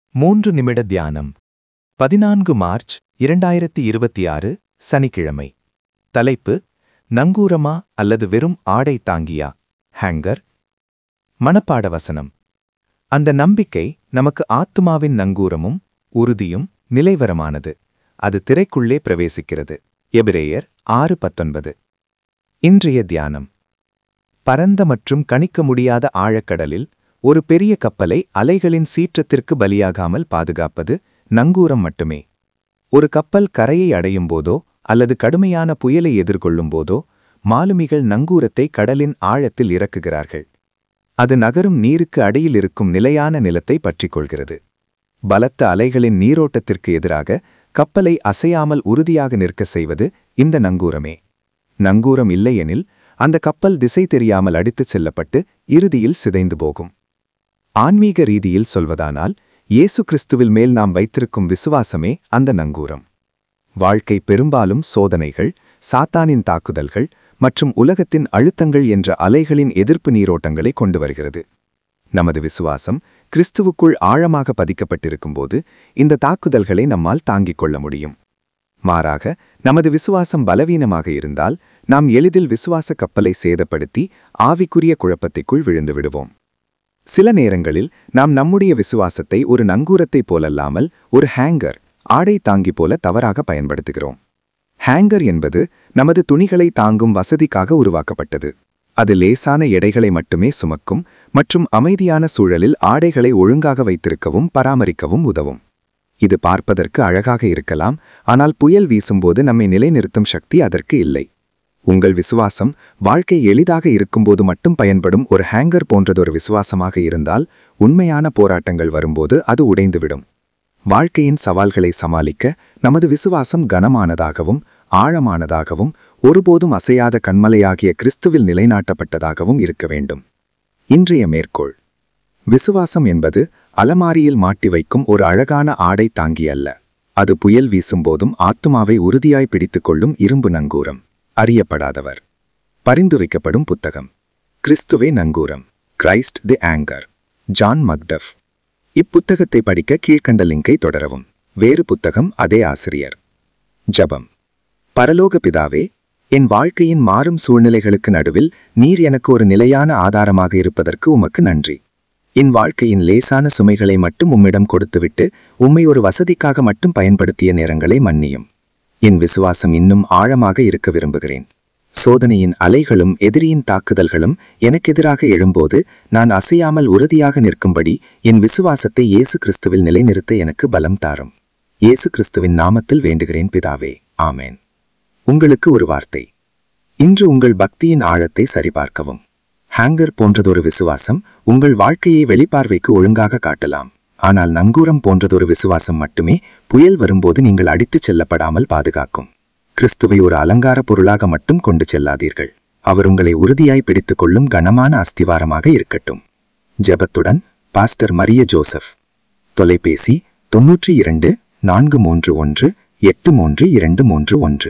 மூன்று நிமிட தியானம் பதினான்கு மார்ச் இரண்டாயிரத்தி இருபத்தி ஆறு சனிக்கிழமை தலைப்பு நங்கூரமா அல்லது வெறும் ஆடை தாங்கியா ஹேங்கர் மனப்பாட வசனம் அந்த நம்பிக்கை நமக்கு ஆத்துமாவின் நங்கூரமும் உறுதியும் நிலைவரமானது அது திரைக்குள்ளே பிரவேசிக்கிறது எபிரேயர் ஆறு பத்தொன்பது இன்றைய தியானம் பரந்த மற்றும் கணிக்க முடியாத ஆழக்கடலில் ஒரு பெரிய கப்பலை அலைகளின் சீற்றத்திற்கு பலியாகாமல் பாதுகாப்பது நங்கூரம் மட்டுமே ஒரு கப்பல் கரையை அடையும் போதோ அல்லது கடுமையான புயலை எதிர்கொள்ளும் போதோ மாலுமிகள் நங்கூரத்தை கடலின் ஆழத்தில் இறக்குகிறார்கள் அது நகரும் நீருக்கு அடியில் இருக்கும் நிலையான நிலத்தை பற்றிக் கொள்கிறது பலத்த அலைகளின் நீரோட்டத்திற்கு எதிராக கப்பலை அசையாமல் உறுதியாக நிற்க செய்வது இந்த நங்கூரமே நங்கூரம் இல்லையெனில் அந்த கப்பல் திசை தெரியாமல் அடித்துச் செல்லப்பட்டு இறுதியில் சிதைந்து போகும் ஆன்மீக ரீதியில் சொல்வதானால் இயேசு கிறிஸ்துவில் மேல் நாம் வைத்திருக்கும் விசுவாசமே அந்த நங்கூரம் வாழ்க்கை பெரும்பாலும் சோதனைகள் சாத்தானின் தாக்குதல்கள் மற்றும் உலகத்தின் அழுத்தங்கள் என்ற அலைகளின் எதிர்ப்பு நீரோட்டங்களை கொண்டு வருகிறது நமது விசுவாசம் கிறிஸ்துவுக்குள் ஆழமாக பதிக்கப்பட்டிருக்கும்போது இந்த தாக்குதல்களை நம்மால் தாங்கிக் கொள்ள முடியும் மாறாக நமது விசுவாசம் பலவீனமாக இருந்தால் நாம் எளிதில் விசுவாச கப்பலை சேதப்படுத்தி ஆவிக்குரிய குழப்பத்திற்குள் விழுந்து விடுவோம் சில நேரங்களில் நாம் நம்முடைய விசுவாசத்தை ஒரு நங்கூரத்தைப் போலல்லாமல் ஒரு ஹேங்கர் ஆடை தாங்கி போல தவறாக பயன்படுத்துகிறோம் ஹேங்கர் என்பது நமது துணிகளை தாங்கும் வசதிக்காக உருவாக்கப்பட்டது அது லேசான எடைகளை மட்டுமே சுமக்கும் மற்றும் அமைதியான சூழலில் ஆடைகளை ஒழுங்காக வைத்திருக்கவும் பராமரிக்கவும் உதவும் இது பார்ப்பதற்கு அழகாக இருக்கலாம் ஆனால் புயல் வீசும்போது நம்மை நிலைநிறுத்தும் சக்தி அதற்கு இல்லை உங்கள் விசுவாசம் வாழ்க்கை எளிதாக இருக்கும்போது மட்டும் பயன்படும் ஒரு ஹேங்கர் போன்றதொரு விசுவாசமாக இருந்தால் உண்மையான போராட்டங்கள் வரும்போது அது உடைந்துவிடும் வாழ்க்கையின் சவால்களை சமாளிக்க நமது விசுவாசம் கனமானதாகவும் ஆழமானதாகவும் ஒருபோதும் அசையாத கண்மலையாகிய கிறிஸ்துவில் நிலைநாட்டப்பட்டதாகவும் இருக்க வேண்டும் இன்றைய மேற்கோள் விசுவாசம் என்பது அலமாரியில் மாட்டி வைக்கும் ஒரு அழகான ஆடை தாங்கி அல்ல அது புயல் வீசும்போதும் ஆத்துமாவை உறுதியாய் பிடித்துக்கொள்ளும் இரும்பு நங்கூரம் அறியப்படாதவர் பரிந்துரைக்கப்படும் புத்தகம் கிறிஸ்துவே நங்கூரம் Christ the anchor John Macduff இப்புத்தகத்தை படிக்க கீழ்க்கண்ட லிங்கை தொடரவும் வேறு புத்தகம் அதே ஆசிரியர் ஜபம் பரலோக பிதாவே என் வாழ்க்கையின் மாறும் சூழ்நிலைகளுக்கு நடுவில் நீர் எனக்கு ஒரு நிலையான ஆதாரமாக இருப்பதற்கு உமக்கு நன்றி என் வாழ்க்கையின் லேசான சுமைகளை மட்டும் உம்மிடம் கொடுத்துவிட்டு உம்மை ஒரு வசதிக்காக மட்டும் பயன்படுத்திய நேரங்களை மன்னியும் என் விசுவாசம் இன்னும் ஆழமாக இருக்க விரும்புகிறேன் சோதனையின் அலைகளும் எதிரியின் தாக்குதல்களும் எனக்கெதிராக எழும்போது நான் அசையாமல் உறுதியாக நிற்கும்படி என் விசுவாசத்தை இயேசு கிறிஸ்துவில் நிலைநிறுத்த எனக்கு பலம் தாரும் இயேசு கிறிஸ்துவின் நாமத்தில் வேண்டுகிறேன் பிதாவே ஆமேன் உங்களுக்கு ஒரு வார்த்தை இன்று உங்கள் பக்தியின் ஆழத்தை சரிபார்க்கவும் ஹேங்கர் போன்றதொரு விசுவாசம் உங்கள் வாழ்க்கையை வெளிப்பார்வைக்கு ஒழுங்காக காட்டலாம் ஆனால் நங்கூரம் போன்றதொரு விசுவாசம் மட்டுமே புயல் வரும்போது நீங்கள் அடித்துச் செல்லப்படாமல் பாதுகாக்கும் கிறிஸ்துவை ஒரு அலங்கார பொருளாக மட்டும் கொண்டு செல்லாதீர்கள் அவர் உங்களை உறுதியாய் பிடித்துக் கொள்ளும் கனமான அஸ்திவாரமாக இருக்கட்டும் ஜெபத்துடன் பாஸ்டர் மரிய ஜோசப் தொலைபேசி தொன்னூற்றி இரண்டு நான்கு மூன்று ஒன்று எட்டு மூன்று இரண்டு மூன்று ஒன்று